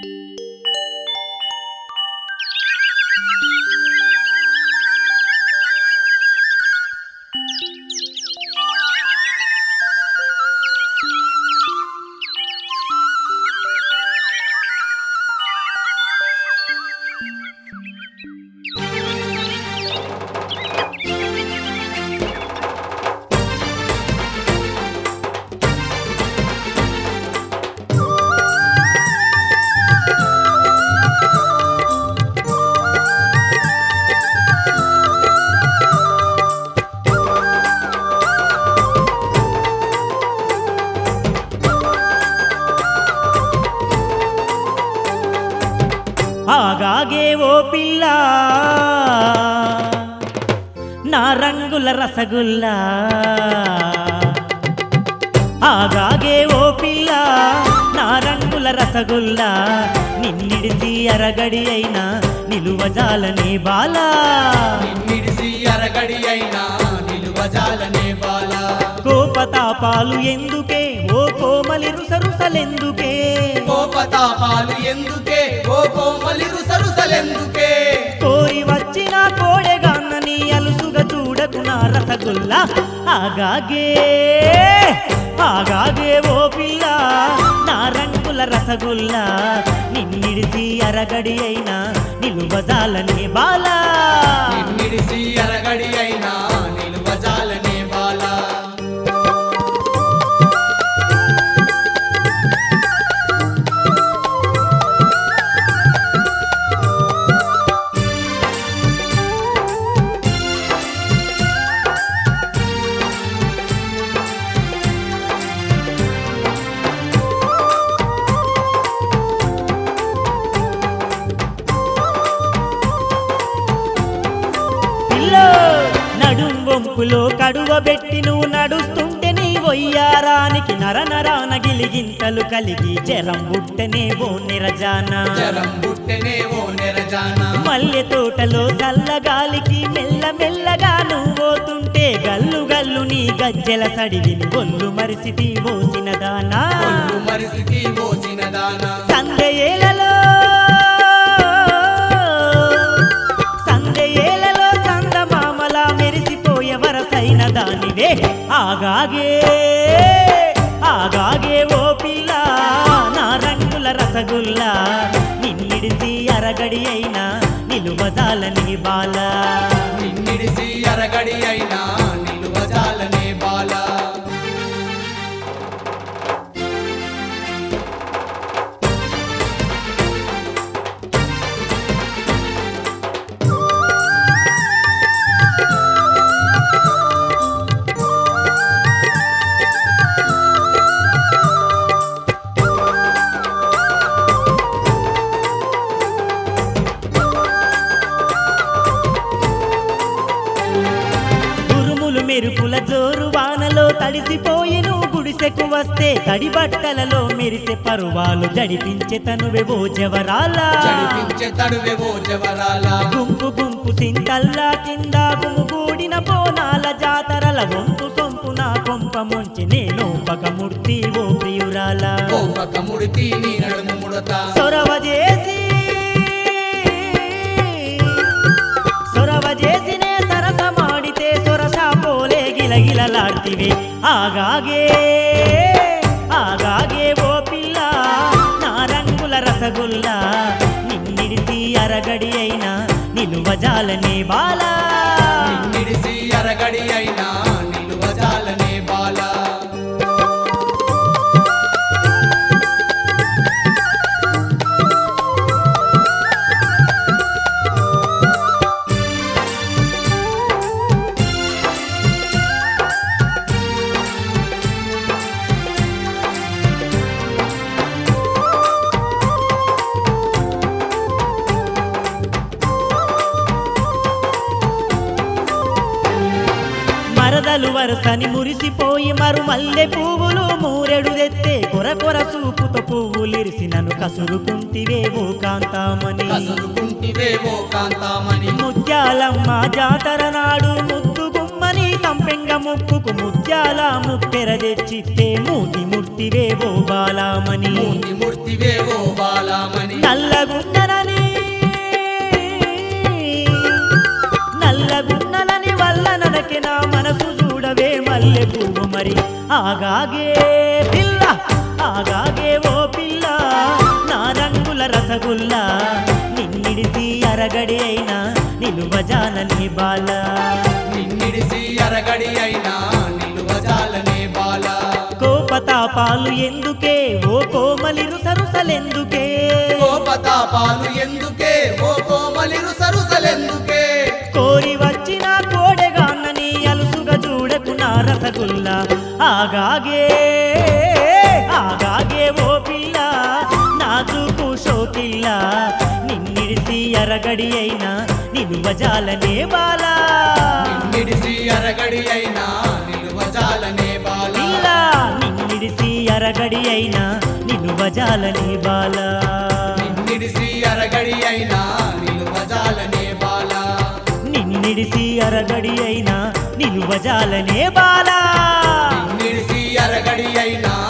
ఆగాగే ఓ పిల్ల నా రంగుల రసగుల్లా ఆగాగే ఓ పిల్ల నా రంగుల రసగుల్లా నిన్నిడిసి అరగడి అయినా నిలువజాలనే బాలా నిన్నిడిసి అరగడి అయినా నిలువజాలనే బాల కోపతాపాలు ఎందుకే ఓ కోమలి రుసరుసలెందుకే కోపతాపాలు ఎందుకే ఓ కోమలి రుసరుసలెందుకే కోరి వచ్చిన కోడెగాన్నని అలుసుగా చూడకు నా రసగుల్లా ఆగాగే ఆగాగే ఓ పిల్ల నా రంగుల రసగుల్లా నిన్నిడిసి అరగడి అయినా నిలువజాలనే బాలా నిన్నిడిసి అరగడి అయినా నిలువజాలనే బాల పిల్లో నడుం వంపులో కడువ పెట్టి నువ్వు నడుస్తుంటే నీ వయ్యారానికి నర నరాన గిలిగింతలు కలిగి జరం బుట్టనే ఓ నిరజానా జరం బుట్టెనే ఓ నెరజానా మల్లె తోటలో చల్లగాలికి మెల్ల మెల్లగా నువ్వు పోతుంటే గల్లు గల్లు నీ గజ్జెల సడివిని ఒళ్ళు మరిసిటి మోసిన దానా ఒళ్ళు మరిసికి మోసిన దానా సందయేలలో సందయేలలో సందమామల మెరిసిపోయే వరసైన దానివే ఆగాగే ఆగాగే ఓ పిల్ల నా రంగుల రసగుల్లా నిన్నిడిసి అరగడి అయినా నిలువజాలని బాలా నిన్నిడిసి అరగడి అయినా నిలువజాలనే బాల ఉరుములు మెరుపుల జోరు వానలో తడిసిపోయి నువ్వు గుడిసెకు వస్తే తడి బట్టలలో మెరిసే పరువాలు జడిపించే తనువెవో జవరాలా చడిపించే తడువెవో జవరాల గుంపు గుంపు సింతల్లా కింద గుమిగూడిన బోనాల జాతరల వంపు సొంపు నా కొంప ముంచి నేను పగముర్తి ఓ ప్రియురాల కోపక ముడితి నీ నడుము ముడత సొరవ చేసి సొరవ చేసినే సరసమాడితే సొరస పోలే గిలగిలలాడ్తివి ఆగాగే ఆగాగే ఓ పిల్ల నా రంగుల రసగుల్లా నిన్నిడిసి అరగడి అయినా నిలువజాలనే బాలా నిన్నిడిసి అరగడి అయినా నిలువజాలనే బాల మరదలు వరసని మురిసిపోయి మరు మల్లె పువ్వులు మూరెడు తెత్తే కొర కొర చూపుతో పువ్వులిరిసి నన్ను కసురుకుంటివేవో కాంతామని కసురుకుంటివేవో కాంతామణి ముత్యాలమ్మ జాతర నాడు ముద్దు గుమ్మ నీ సంపెంగ ముక్కుకు ముత్యాల ముప్పెర తెచ్చితే మూతి ముర్తివేవో బాలామణి మూర్తి మూర్తివేవో బాలామణి నల్లగున్ననని నల్లగున్నలని వల్ల ననకి నా మనసు చూడవే మల్లె పువ్వు మరి ఆగాగే పిల్ల ఆగాగే ఓ పిల్ల నా రంగుల రసగుల్లా నిన్నిడిసి అరగడి అయినా నిలువజానని బాల నిన్నిడిసి అరగడి అయినా నిలువజాలనే బాల కోపతాపాలు ఎందుకే ఓ కోమలి రుసరుసలెందుకే కోపతాపాలు ఎందుకే ఓ కోమలి రుసరుసలెందుకే కోరి వచ్చిన కోడెగాన్నని అలుసుగా చూడకు నా రసగుల్లా ఆగాగే ఆగాగే ఓ పిల్ల నాజుకు షోకిల్ల నిన్నిడిసి అరగడి అయినా నిలువజాలనే బాలా నిన్నిడిసి అరగడి అయినా నిలువజాలనే బాల పిల్ల నిన్నిడిసి అరగడి అయినా నిలువజాలనే బాలా నిన్నిడిసి అరగడి అయినా నిలువజాలనే బాల నిన్నిడిసి అరగడి అయినా నిలువజాలనే బాలా నిన్నిడిసి అరగడి అయినా